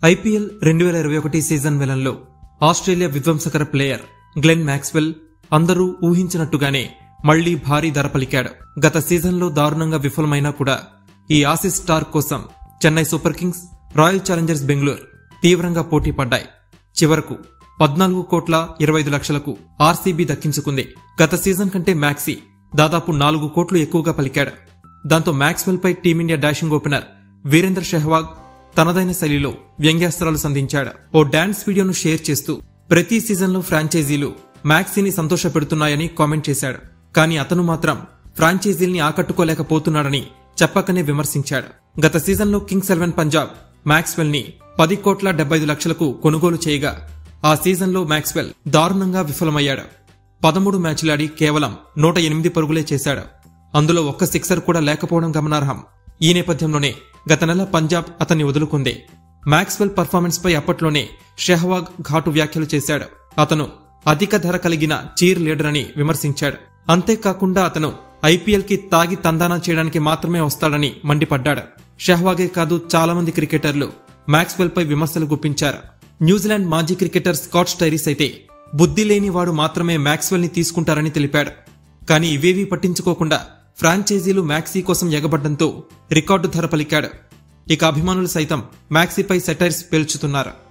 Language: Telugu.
ఐపీఎల్ రెండు వేల ఇరవై ఒకటి సీజన్ వెలంలో ఆస్ట్రేలియా విధ్వంసకర ప్లేయర్ గ్లెన్ మ్యాక్స్వెల్ అందరూ ఊహించినట్టుగానే మళ్లీ భారీ ధర పలికాడు గత సీజన్లో దారుణంగా విఫలమైనా కూడా ఈ ఆసిస్ స్టార్ కోసం Chennai Super Kings Royal Challengers Bengaluru తీవ్రంగా పోటీ పడ్డాయి చివరకు పద్నాలుగు కోట్ల ఇరవై ఐదు లక్షలకు ఆర్సీబీ దక్కించుకుంది గత సీజన్ కంటే మ్యాక్సీ దాదాపు నాలుగు కోట్లు ఎక్కువగా పలికాడు దాంతో మ్యాక్స్వెల్ పై Team India dashing opener Virender Sehwag తనదైన శైలిలో వ్యంగ్యాస్త్రాలు సంధించాడు ఓ డాన్స్ వీడియోను షేర్ చేస్తూ ప్రతి సీజన్లో ఫ్రాంచైజీలు మ్యాక్సీని సంతోషపెడుతున్నాయని కామెంట్ చేశాడు కానీ అతను మాత్రం ఫ్రాంచైజీల్ని ఆకట్టుకోలేకపోతున్నాడని చెప్పకనే విమర్శించాడు గత సీజన్లో కింగ్స్ ఎలెవెన్ పంజాబ్ మ్యాక్స్వెల్ ని పది కోట్ల డెబ్బై ఐదు లక్షలకు కొనుగోలు చేయగా ఆ సీజన్లో మ్యాక్స్వెల్ దారుణంగా విఫలమయ్యాడు పదమూడు మ్యాచ్లాడి కేవలం నూట ఎనిమిది పరుగులే చేశాడు అందులో ఒక్క సిక్సర్ కూడా లేకపోవడం గమనార్హం ఈ నేపథ్యంలోనే గత నెల పంజాబ్ అతన్ని వదులుకుంది మ్యాక్స్వెల్ పర్ఫార్మెన్స్ పై అప్పట్లోనే షెహ్వాగ్ ఘాటు వ్యాఖ్యలు చేశాడు అతను అధిక ధర కలిగిన చీర్ లీడర్ అని విమర్శించాడు అంతేకాకుండా అతను ఐపీఎల్ కి తాగి తందానా చేయడానికి మాత్రమే వస్తాడని మండిపడ్డాడు షెహ్వాగే కాదు చాలా మంది క్రికెటర్లు మ్యాక్స్వెల్ పై విమర్శలు గుప్పించారు న్యూజిలాండ్ మాజీ క్రికెటర్ స్కాట్ స్టైరీస్ అయితే బుద్ధి లేని వాడు మాత్రమే మ్యాక్స్వెల్ ని తీసుకుంటారని తెలిపాడు కానీ ఇవేవీ పట్టించుకోకుండా ఫ్రాంచైజీలు మ్యాక్సీ కోసం ఎగబడ్డంతో రికార్డు ధర పలికాడు ఇక అభిమానులు సైతం మ్యాక్సీపై సెటైర్స్ పేల్చుతున్నారు